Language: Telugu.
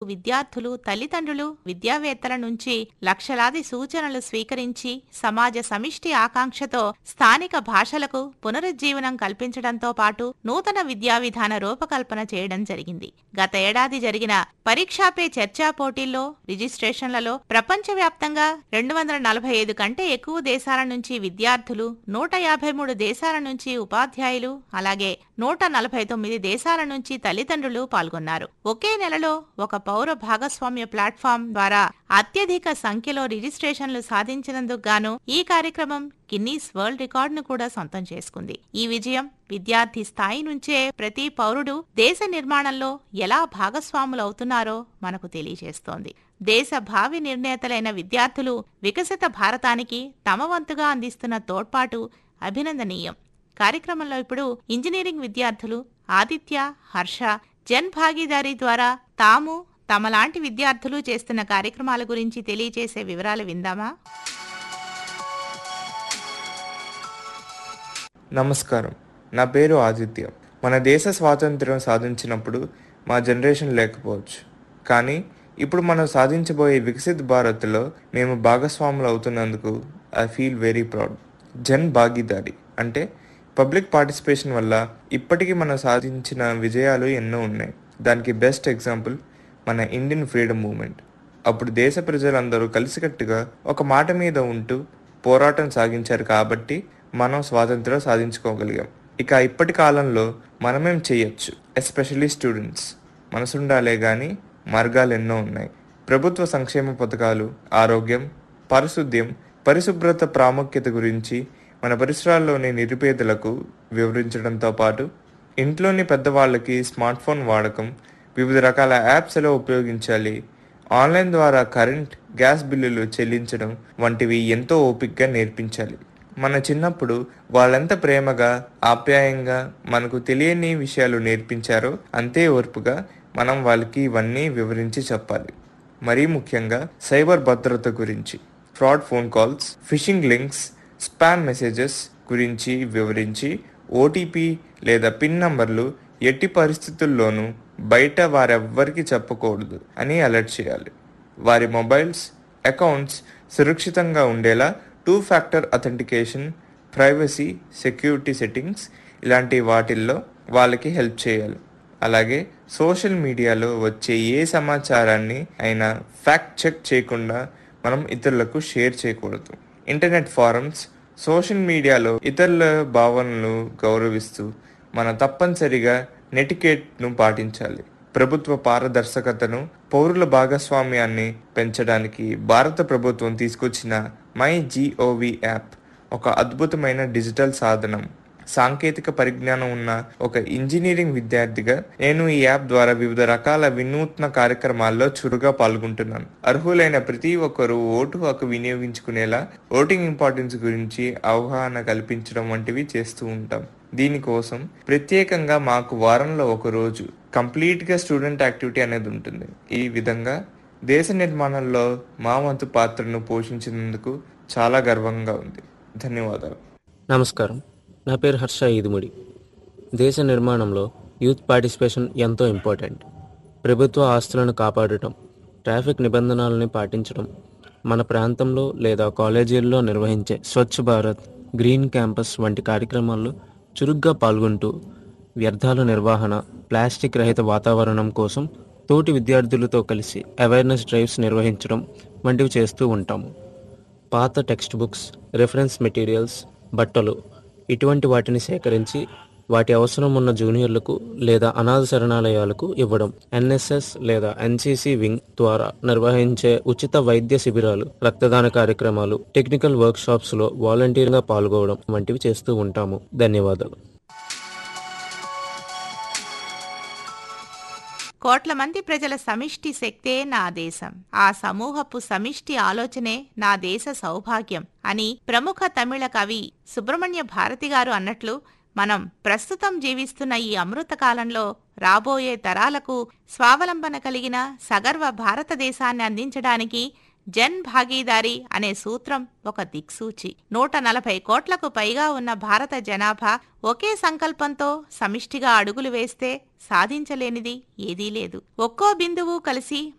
విద్యార్థులు తల్లిదండ్రులు విద్యావేత్తల నుంచి లక్షలాది సూచనలు స్వీకరించి సమాజ సమిష్టి ఆకాంక్షతో స్థానిక భాషలకు పునరుజ్జీవనం కల్పించడంతో పాటు నూతన విద్యా విధాన రూపకల్పన చేయడం జరిగింది గత ఏడాది జరిగిన పరీక్షా పే చర్చా పోటీల్లో రిజిస్ట్రేషన్లలో ప్రపంచవ్యాప్తంగా రెండు వందల నలభై ఐదు కంటే ఎక్కువ దేశాల నుంచి విద్యార్థులు నూట యాభై మూడు దేశాల నుంచి ఉపాధ్యాయులు అలాగే నూట నలభై తొమ్మిది దేశాల నుంచి తల్లిదండ్రులు పాల్గొన్నారు ఒకే నెలలో ఒక పౌర భాగస్వామ్య ప్లాట్ఫామ్ ద్వారా అత్యధిక సంఖ్యలో రిజిస్ట్రేషన్లు సాధించినందుకు గాను ఈ కార్యక్రమం గిన్నీస్ వరల్డ్ రికార్డును కూడా సొంతం చేసుకుంది ఈ విజయం విద్యార్థి స్థాయి నుంచే ప్రతి పౌరుడు దేశ నిర్మాణంలో ఎలా భాగస్వాములవుతున్నారో మనకు తెలియజేస్తోంది దేశ భావి నిర్ణేతలైన విద్యార్థులు వికసిత భారతానికి తమ వంతుగా అందిస్తున్న తోడ్పాటు అభినందనీయం కార్యక్రమంలో ఇప్పుడు ఇంజనీరింగ్ విద్యార్థులు ఆదిత్య హర్ష జన్ భాగీదారీ ద్వారా తాము తమలాంటి విద్యార్థులు చేస్తున్న కార్యక్రమాల గురించి తెలియజేసే వివరాలు విందామా నమస్కారం నా పేరు ఆదిత్య మన దేశ స్వాతంత్ర్యం సాధించినప్పుడు మా జనరేషన్ లేకపోవచ్చు కానీ ఇప్పుడు మనం సాధించబోయే వికసిత్ భారత్లో మేము భాగస్వాములు అవుతున్నందుకు I feel very proud Jan Bhagidari అంటే పబ్లిక్ పార్టిసిపేషన్ వల్ల ఇప్పటికీ మనం సాధించిన విజయాలు ఎన్నో ఉన్నాయి దానికి బెస్ట్ ఎగ్జాంపుల్ మన ఇండియన్ ఫ్రీడమ్ మూమెంట్ అప్పుడు దేశ ప్రజలందరూ కలిసికట్టుగా ఒక మాట మీద ఉంటూ పోరాటం సాగించారు కాబట్టి మనం స్వాతంత్రం సాధించుకోగలిగాం ఇక ఇప్పటి కాలంలో మనమేం చేయొచ్చు ఎస్పెషల్లీ స్టూడెంట్స్ మనసుండాలే కానీ మార్గాలు ఎన్నో ఉన్నాయి ప్రభుత్వ సంక్షేమ పథకాలు ఆరోగ్యం పారిశుద్ధ్యం పరిశుభ్రత ప్రాముఖ్యత గురించి మన పరిసరాల్లోని నిరుపేదలకు వివరించడంతో పాటు ఇంట్లోని పెద్దవాళ్ళకి స్మార్ట్ ఫోన్ వాడకం వివిధ రకాల యాప్స్ ఎలా ఉపయోగించాలి ఆన్లైన్ ద్వారా కరెంట్ గ్యాస్ బిల్లులు చెల్లించడం వంటివి ఎంతో ఓపికగా నేర్పించాలి మన చిన్నప్పుడు వాళ్ళెంత ప్రేమగా ఆప్యాయంగా మనకు తెలియని విషయాలు నేర్పించారో అంతే ఓర్పుగా మనం వాళ్ళకి ఇవన్నీ వివరించి చెప్పాలి మరీ ముఖ్యంగా సైబర్ భద్రత గురించి fraud phone calls phishing links spam messages గురించి వివరించి ఓటీపీ లేదా పిన్ నంబర్లు ఎట్టి పరిస్థితుల్లోనూ బయట వారెవ్వరికి చెప్పకూడదు అని అలర్ట్ చేయాలి వారి మొబైల్స్ అకౌంట్స్ సురక్షితంగా ఉండేలా two factor authentication privacy security settings ఇలాంటి వాటిల్లో వాళ్ళకి హెల్ప్ చేయాలి అలాగే సోషల్ మీడియాలో వచ్చే ఏ సమాచారాన్ని అయినా ఫ్యాక్ట్ చెక్ చేయకుండా మనం ఇతరులకు షేర్ చేయకూడదు ఇంటర్నెట్ ఫారమ్స్ సోషల్ మీడియాలో ఇతరుల భావనలు గౌరవిస్తూ మన తప్పనిసరిగా నెటికేట్ను పాటించాలి ప్రభుత్వ పారదర్శకతను పౌరుల భాగస్వామ్యాన్ని పెంచడానికి భారత ప్రభుత్వం తీసుకొచ్చిన మై జీఓవి యాప్ ఒక అద్భుతమైన డిజిటల్ సాధనం సాంకేతిక పరిజ్ఞానం ఉన్న ఒక ఇంజనీరింగ్ విద్యార్థిగా నేను ఈ యాప్ ద్వారా వివిధ రకాల వినూత్న కార్యక్రమాల్లో చురుగా పాల్గొంటున్నాను అర్హులైన ప్రతి ఒక్కరూ ఓటు హక్కు వినియోగించుకునేలా ఓటింగ్ ఇంపార్టెన్స్ గురించి అవగాహన కల్పించడం వంటివి చేస్తూ ఉంటాం దీనికోసం ప్రత్యేకంగా మాకు వారంలో ఒక రోజు కంప్లీట్ గా స్టూడెంట్ యాక్టివిటీ అనేది ఉంటుంది ఈ విధంగా దేశ నిర్మాణంలో మా వంతు పాత్రను పోషించినందుకు చాలా గర్వంగా ఉంది ధన్యవాదాలు నమస్కారం నా పేరు హర్ష ఈదుముడి దేశ నిర్మాణంలో యూత్ పార్టిసిపేషన్ ఎంతో ఇంపార్టెంట్ ప్రభుత్వ ఆస్తులను కాపాడటం ట్రాఫిక్ నిబంధనలను పాటించడం మన ప్రాంతంలో లేదా కాలేజీల్లో నిర్వహించే స్వచ్ఛ భారత్ గ్రీన్ క్యాంపస్ వంటి కార్యక్రమాల్లో చురుగ్గా పాల్గొంటూ వ్యర్థాల నిర్వహణ ప్లాస్టిక్ రహిత వాతావరణం కోసం తోటి విద్యార్థులతో కలిసి అవేర్నెస్ డ్రైవ్స్ నిర్వహించడం వంటివి చేస్తూ ఉంటాము పాత టెక్స్ట్ బుక్స్ రెఫరెన్స్ మెటీరియల్స్ బట్టలు ఇటువంటి వాటిని సేకరించి వాటి అవసరం ఉన్న జూనియర్లకు లేదా అనాథ శరణాలయాలకు ఇవ్వడం ఎన్ఎస్ఎస్ లేదా ఎన్సిసి వింగ్ ద్వారా నిర్వహించే ఉచిత వైద్య శిబిరాలు రక్తదాన కార్యక్రమాలు టెక్నికల్ వర్క్ షాప్స్ లో వాలంటీర్గా పాల్గొవడం వంటివి చేస్తూ ఉంటాము ధన్యవాదాలు కోట్ల మంది ప్రజల సమిష్టి శక్తే నా దేశం ఆ సమూహపు సమిష్టి ఆలోచనే నా దేశ సౌభాగ్యం అని ప్రముఖ తమిళ కవి సుబ్రహ్మణ్య భారతి గారు అన్నట్లు మనం ప్రస్తుతం జీవిస్తున్న ఈ అమృత కాలంలో రాబోయే తరాలకు స్వావలంబన కలిగిన సగర్వ భారతదేశాన్ని అందించడానికి జన్ భాగీదారీ అనే సూత్రం ఒక దిక్సూచి నూట నలభై కోట్లకు పైగా ఉన్న భారత జనాభా ఒకే సంకల్పంతో సమిష్టిగా అడుగులు వేస్తే సాధించలేనిది ఏదీ లేదు ఒక్కో బిందువు కలిసి